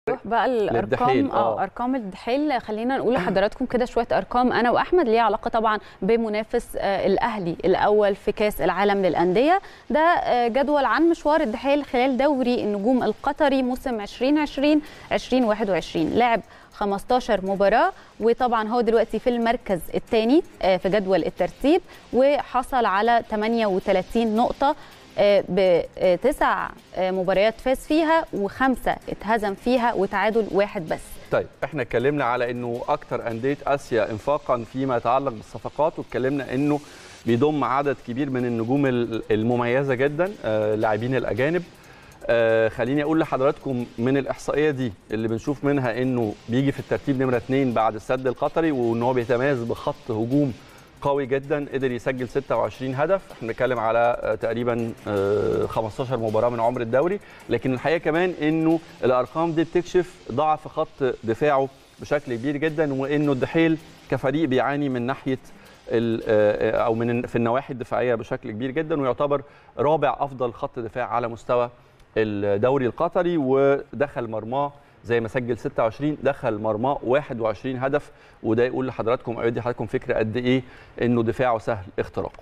نروح بقى الارقام للدحيل، اه آه. ارقام الدحيل خلينا نقول لحضراتكم كده شويه ارقام انا واحمد ليها علاقه طبعا بمنافس آه، الاهلي الاول في كاس العالم للانديه ده آه، جدول عن مشوار الدحيل خلال دوري النجوم القطري موسم 2020 2021 لعب 15 مباراة وطبعا هو دلوقتي في المركز الثاني في جدول الترتيب وحصل على 38 نقطة آه، بتسع آه، مباريات فاز فيها وخمسة اتهزم فيها وتعادل واحد بس طيب احنا اتكلمنا على انه اكتر انديه اسيا انفاقا فيما يتعلق بالصفقات واتكلمنا انه بيضم عدد كبير من النجوم ال- المميزه جدا آه، اللاعبين الاجانب آه، خليني اقول لحضراتكم من الاحصائيه دي اللي بنشوف منها انه بيجي في الترتيب نمره اثنين بعد السد القطري وان هو بيتميز بخط هجوم قوي جدا قدر يسجل 26 هدف احنا بنتكلم على آه، تقريبا آه، 15 مباراه من عمر الدوري لكن الحقيقه كمان انه الارقام دي بتكشف ضعف خط دفاعه بشكل كبير جدا وانه الدحيل كفريق بيعاني من ناحيه ال- آه، او من في النواحي الدفاعيه بشكل كبير جدا ويعتبر رابع افضل خط دفاع على مستوى الدوري القطري ودخل مرماه زي ما سجل 26 دخل مرماه 21 هدف وده يقول لحضراتكم او يدي لحضراتكم فكره قد ايه انه دفاعه سهل اختراقه.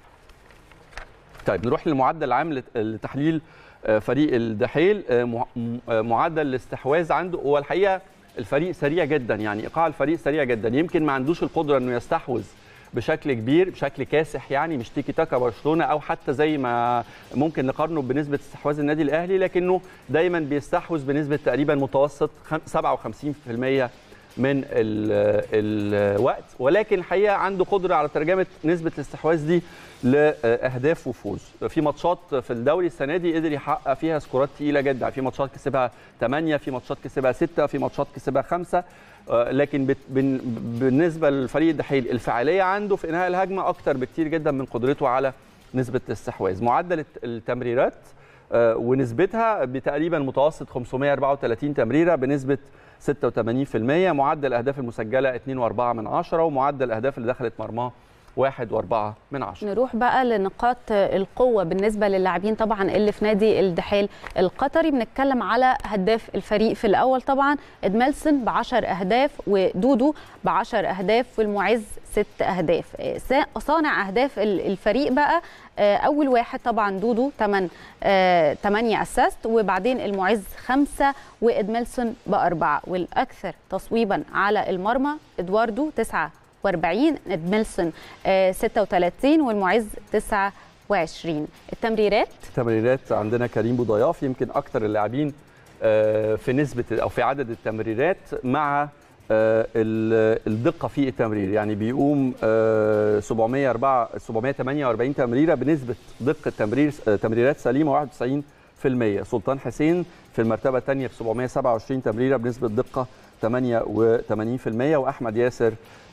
طيب نروح للمعدل العام لت- لتحليل آه، فريق الدحيل آه، مع- م- آه، معدل الاستحواذ عنده هو الحقيقه الفريق سريع جدا يعني ايقاع الفريق سريع جدا يمكن ما عندوش القدره انه يستحوذ بشكل كبير بشكل كاسح يعني مش تيكي تاكا برشلونه او حتى زي ما ممكن نقارنه بنسبه استحواذ النادي الاهلي لكنه دايما بيستحوذ بنسبه تقريبا متوسط خم- 57% من ال- الوقت ولكن الحقيقه عنده قدره على ترجمه نسبه الاستحواذ دي لاهداف وفوز في ماتشات في الدوري السنه دي قدر يحقق فيها سكورات تقيله جدا في ماتشات كسبها 8 في ماتشات كسبها 6 في ماتشات كسبها 5 لكن بت- بن- بالنسبه للفريق الدحيل الفعاليه عنده في انهاء الهجمه اكتر بكتير جدا من قدرته على نسبه الاستحواذ معدل الت- التمريرات آه، ونسبتها بتقريبا متوسط 534 تمريره بنسبه 86% معدل الاهداف المسجله 2.4 من عشرة ومعدل الاهداف اللي دخلت مرماه 1.4 من عشرة نروح بقى لنقاط القوة بالنسبة للاعبين طبعا اللي في نادي الدحيل القطري بنتكلم على هداف الفريق في الأول طبعا إدميلسون ب 10 أهداف ودودو ب 10 أهداف والمعز 6 أهداف آه، سا- صانع أهداف ال- الفريق بقى آه، أول واحد طبعا دودو 8 8 أسيست وبعدين المعز 5 وإدميلسون بأربعة والأكثر تصويبا على المرمى إدواردو 9 40 ادميلسون آه، 36 والمعز 29 التمريرات التمريرات عندنا كريم بوضياف يمكن اكتر اللاعبين آه، في نسبه او في عدد التمريرات مع آه، ال- الدقه في التمرير يعني بيقوم آه، 704 748 تمريره بنسبه دقه تمرير آه، تمريرات سليمه 91% سلطان حسين في المرتبه الثانيه ب 727 تمريره بنسبه دقه 88% واحمد ياسر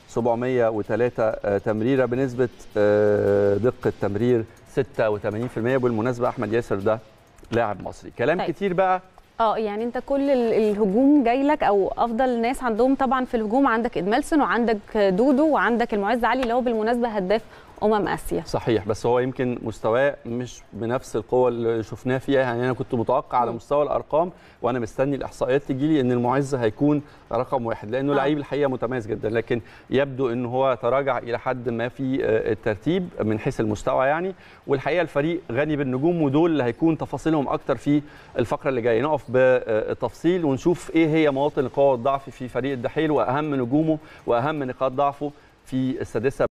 703 آه، تمريره بنسبه آه، دقه تمرير 86% بالمناسبه احمد ياسر ده لاعب مصري كلام طيب. كتير بقى اه يعني انت كل ال- الهجوم جاي لك او افضل ناس عندهم طبعا في الهجوم عندك ادميلسون وعندك دودو وعندك المعز علي اللي هو بالمناسبه هداف امم اسيا صحيح بس هو يمكن مستواه مش بنفس القوه اللي شفناه فيها يعني انا كنت متوقع على مم. مستوى الارقام وانا مستني الاحصائيات تجي لي ان المعز هيكون رقم واحد لانه آه. لعيب الحقيقه متميز جدا لكن يبدو ان هو تراجع الى حد ما في آه، الترتيب من حيث المستوى يعني والحقيقه الفريق غني بالنجوم ودول اللي هيكون تفاصيلهم اكتر في الفقره اللي جايه نقف بالتفصيل ونشوف ايه هي مواطن القوه والضعف في فريق الدحيل واهم نجومه واهم نقاط ضعفه في السادسه